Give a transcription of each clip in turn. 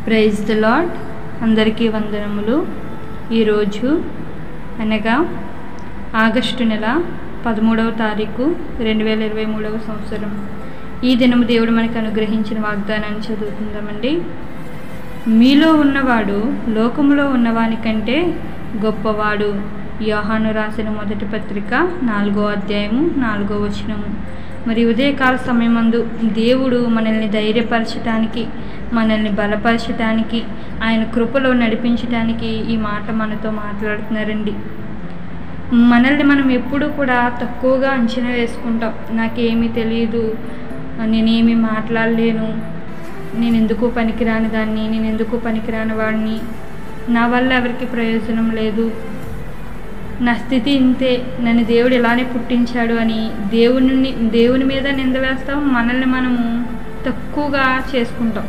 praise the lord అందరికీ వందనములు ఈరోజు అనగా ఆగస్టు నెల పదమూడవ తారీఖు రెండు వేల ఇరవై మూడవ సంవత్సరం ఈ దినము దేవుడు మనకు అనుగ్రహించిన వాగ్దానాన్ని చదువుకుందామండి మీలో ఉన్నవాడు లోకములో ఉన్నవాని కంటే గొప్పవాడు యోహాను రాసిన మొదటి పత్రిక నాలుగో అధ్యాయము నాలుగో వచనము మరి ఉదయకాల సమయమందు దేవుడు మనల్ని ధైర్యపరచటానికి మనల్ని బలపరచటానికి ఆయన కృపలో నడిపించటానికి ఈ మాట మనతో మాట్లాడుతున్నారండి మనల్ని మనం ఎప్పుడూ కూడా తక్కువగా అంచనా వేసుకుంటాం నాకేమీ తెలియదు నేనేమి మాట్లాడలేను నేను ఎందుకు పనికిరాని దాన్ని నేను ఎందుకు పనికిరాని వాడిని నా వల్ల ఎవరికి ప్రయోజనం లేదు నా స్థితి ఇంతే నన్ను దేవుడు ఇలానే పుట్టించాడు అని దేవుని దేవుని మీద నింద వేస్తాం మనల్ని మనము తక్కువగా చేసుకుంటాం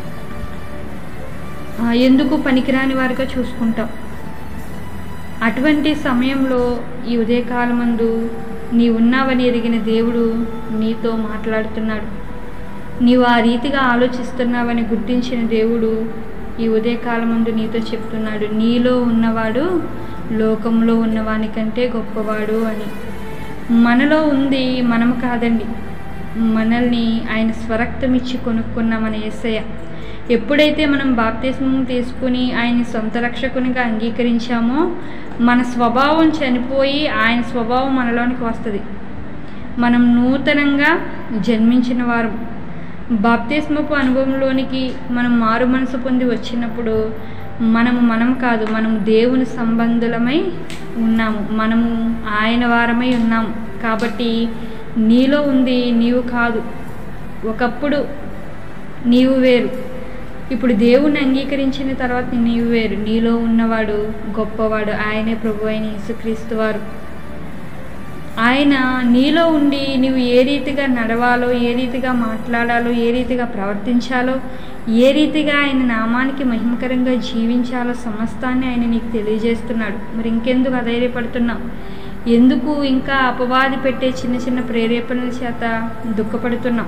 ఆ, ఎందుకు పనికిరాని వారిగా చూసుకుంటాం అటువంటి సమయంలో ఈ ఉదయకాలమందు నీ ఉన్నావని ఎరిగిన దేవుడు నీతో మాట్లాడుతున్నాడు నీవు ఆ రీతిగా ఆలోచిస్తున్నావని గుర్తించిన దేవుడు ఈ ఉదయకాలమందు నీతో చెప్తున్నాడు నీలో ఉన్నవాడు లోకంలో ఉన్నవానికంటే గొప్పవాడు అని మనలో ఉంది మనం కాదండి మనల్ని ఆయన స్వరక్తం ఇచ్చి కొనుక్కున్న మన యేసయ్య ఎప్పుడైతే మనం బాప్తిస్మం తీసుకుని ఆయన్ని సొంత రక్షకునిగా అంగీకరించామో మన స్వభావం చనిపోయి ఆయన స్వభావం మనలోనికి వస్తుంది మనం నూతనంగా జన్మించిన వారు బాప్తిస్మపు అనుభవంలోనికి మనం మారు మనసు పొంది వచ్చినప్పుడు మనము మనం కాదు మనము దేవుని సంబంధులమై ఉన్నాము మనము ఆయన వారమై ఉన్నాము కాబట్టి నీలో ఉంది నీవు కాదు ఒకప్పుడు నీవు వేరు ఇప్పుడు దేవుణ్ణి అంగీకరించిన తర్వాత నీవు వేరు నీలో ఉన్నవాడు గొప్పవాడు ఆయనే ప్రభు అయిన యేసుక్రీస్తు వారు ఆయన నీలో ఉండి నీవు ఏ రీతిగా నడవాలో ఏ రీతిగా మాట్లాడాలో ఏ రీతిగా ప్రవర్తించాలో ఏ రీతిగా ఆయన నామానికి మహిమకరంగా జీవించాలో సమస్తాన్ని ఆయన నీకు తెలియజేస్తున్నాడు మరి ఇంకెందుకు అధైర్యపడుతున్నావు ఎందుకు ఇంకా అపవాది పెట్టే చిన్న చిన్న ప్రేరేపణల చేత దుఃఖపడుతున్నావు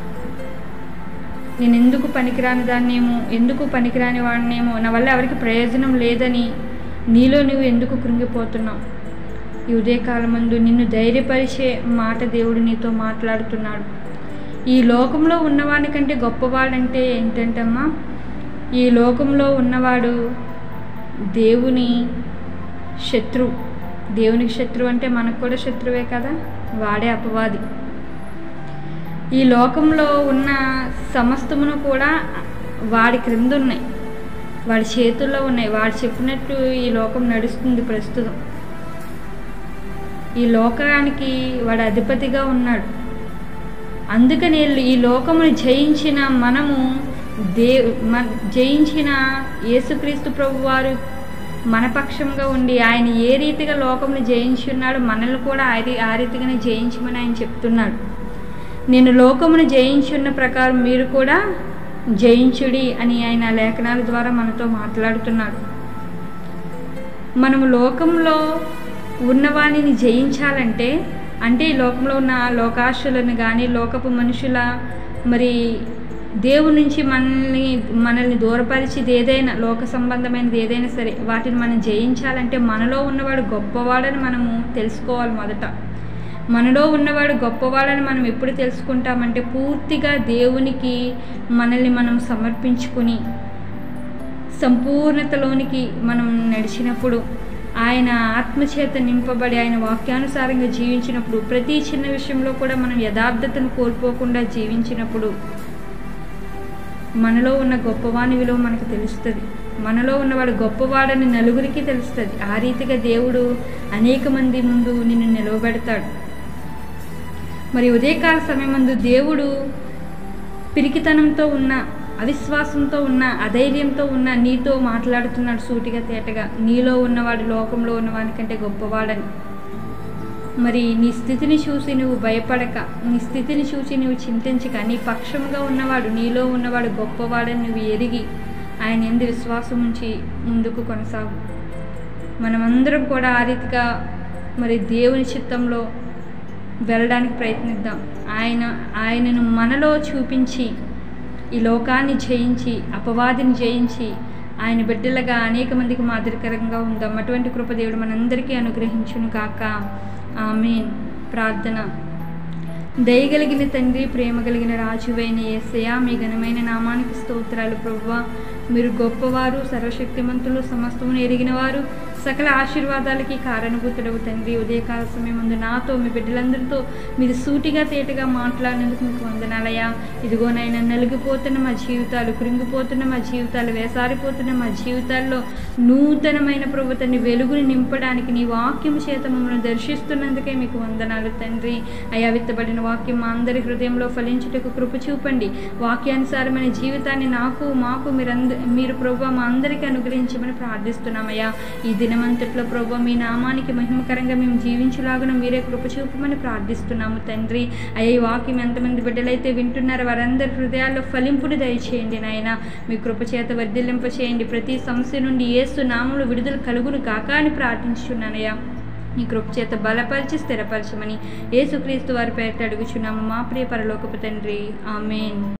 నేను ఎందుకు పనికిరాని దాన్నేమో ఎందుకు పనికిరాని వాడినేమో నా వల్ల ఎవరికి ప్రయోజనం లేదని నీలో నువ్వు ఎందుకు కృంగిపోతున్నావు ఈ ఉదయకాలమందు నిన్ను ధైర్యపరిచే మాట దేవుడు నీతో మాట్లాడుతున్నాడు ఈ లోకంలో ఉన్నవానికంటే గొప్పవాడంటే ఏంటంటమ్మా ఈ లోకంలో ఉన్నవాడు దేవుని శత్రువు దేవునికి శత్రువు అంటే మనకు కూడా శత్రువే కదా వాడే అపవాది ఈ లోకంలో ఉన్న సమస్తమును కూడా వాడి క్రింద ఉన్నాయి వాడి చేతుల్లో ఉన్నాయి వాడు చెప్పినట్టు ఈ లోకం నడుస్తుంది ప్రస్తుతం ఈ లోకానికి వాడు అధిపతిగా ఉన్నాడు అందుకని ఈ లోకమును జయించిన మనము దే మన జయించిన యేసుక్రీస్తు ప్రభు వారు మన పక్షంగా ఉండి ఆయన ఏ రీతిగా లోకమును జయించి ఉన్నాడో మనల్ని కూడా ఆ రీ- ఆ రీతిగానే జయించమని ఆయన చెప్తున్నాడు నేను లోకమును జయించున్న ప్రకారం మీరు కూడా జయించుడి అని ఆయన లేఖనాల ద్వారా మనతో మాట్లాడుతున్నాడు మనము లోకంలో ఉన్నవాణిని జయించాలంటే అంటే ఈ లోకంలో ఉన్న లోకాశులను కానీ లోకపు మనుషుల మరి దేవుని నుంచి మనల్ని మనల్ని దూరపరిచేది ఏదైనా లోక సంబంధమైనది ఏదైనా సరే వాటిని మనం జయించాలంటే మనలో ఉన్నవాడు గొప్పవాడని మనము తెలుసుకోవాలి మొదట మనలో ఉన్నవాడు గొప్పవాడని మనం ఎప్పుడు తెలుసుకుంటామంటే పూర్తిగా దేవునికి మనల్ని మనం సమర్పించుకుని సంపూర్ణతలోనికి మనం నడిచినప్పుడు ఆయన ఆత్మచేత నింపబడి ఆయన వాక్యానుసారంగా జీవించినప్పుడు ప్రతి చిన్న విషయంలో కూడా మనం యథార్థతను కోల్పోకుండా జీవించినప్పుడు మనలో ఉన్న గొప్పవాని విలువ మనకు తెలుస్తుంది మనలో ఉన్నవాడు గొప్పవాడని నలుగురికి తెలుస్తుంది ఆ రీతిగా దేవుడు అనేక మంది ముందు నిన్ను నిలవబెడతాడు మరి ఉదయకాల సమయమందు దేవుడు పిరికితనంతో ఉన్న అవిశ్వాసంతో ఉన్న అధైర్యంతో ఉన్న నీతో మాట్లాడుతున్నాడు సూటిగా తేటగా నీలో ఉన్నవాడు లోకంలో ఉన్నవానికంటే గొప్పవాడని మరి నీ స్థితిని చూసి నువ్వు భయపడక నీ స్థితిని చూసి నువ్వు చింతించక నీ పక్షంగా ఉన్నవాడు నీలో ఉన్నవాడు గొప్పవాడని నువ్వు ఎరిగి ఆయన ఎందు విశ్వాసం ఉంచి ముందుకు కొనసాగు మనమందరం కూడా ఆ రీతిగా మరి దేవుని చిత్తంలో వెళ్ళడానికి ప్రయత్నిద్దాం ఆయన ఆయనను మనలో చూపించి ఈ లోకాన్ని జయించి అపవాదిని జయించి ఆయన బిడ్డలుగా అనేక మందికి మాదిరికరంగా ఉందాం అటువంటి కృప దేవుడు మనందరికీ అనుగ్రహించును కాక ఆమెన్ ప్రార్థన దయగలిగిన తండ్రి ప్రేమ కలిగిన రాజువైన యేసయ్య మీ ఘనమైన నామానికి స్తోత్రాలు ప్రభువా మీరు గొప్పవారు సర్వశక్తిమంతులు సమస్తమును ఎరిగిన వారు సకల ఆశీర్వాదాలకి కారణభూతుడవు తండ్రి ఉదయకాల సమయం ముందు నాతో మీ బిడ్డలందరితో మీరు సూటిగా తేటగా మాట్లాడినందుకు మీకు వందనాలయ్యా ఇదిగోనైనా నలిగిపోతున్న మా జీవితాలు కృంగిపోతున్న మా జీవితాలు వేసారిపోతున్న మా జీవితాల్లో నూతనమైన ప్రభుత్వాన్ని వెలుగుని నింపడానికి నీ వాక్యం చేత మమ్మల్ని దర్శిస్తున్నందుకే మీకు వందనాలు తండ్రి అయా విత్తబడిన వాక్యం మా అందరి హృదయంలో ఫలించుటకు కృప చూపండి వాక్యానుసారమైన జీవితాన్ని నాకు మాకు మీరంద మీరు ప్రభు మా అందరికీ అనుగ్రహించమని ప్రార్థిస్తున్నామయ్యా ఈ దినమంతట్లో ప్రభు మీ నామానికి మహిమకరంగా మేము జీవించలాగున మీరే కృప చూపమని ప్రార్థిస్తున్నాము తండ్రి అయ్యా ఈ వాక్యం ఎంతమంది బిడ్డలైతే వింటున్నారో వారందరి హృదయాల్లో ఫలింపుని దయచేయండి నాయన మీ కృప చేత వర్ధిల్లింప చేయండి ప్రతి సమస్య నుండి ఏసు నామంలో విడుదల కలుగును కాక అని ప్రార్థించున్నానయ్యా నీ కృప చేత బలపరిచి స్థిరపరచమని యేసుక్రీస్తు వారి పేరిట అడుగుచున్నాము మా ప్రియ పరలోకపు తండ్రి ఆమెన్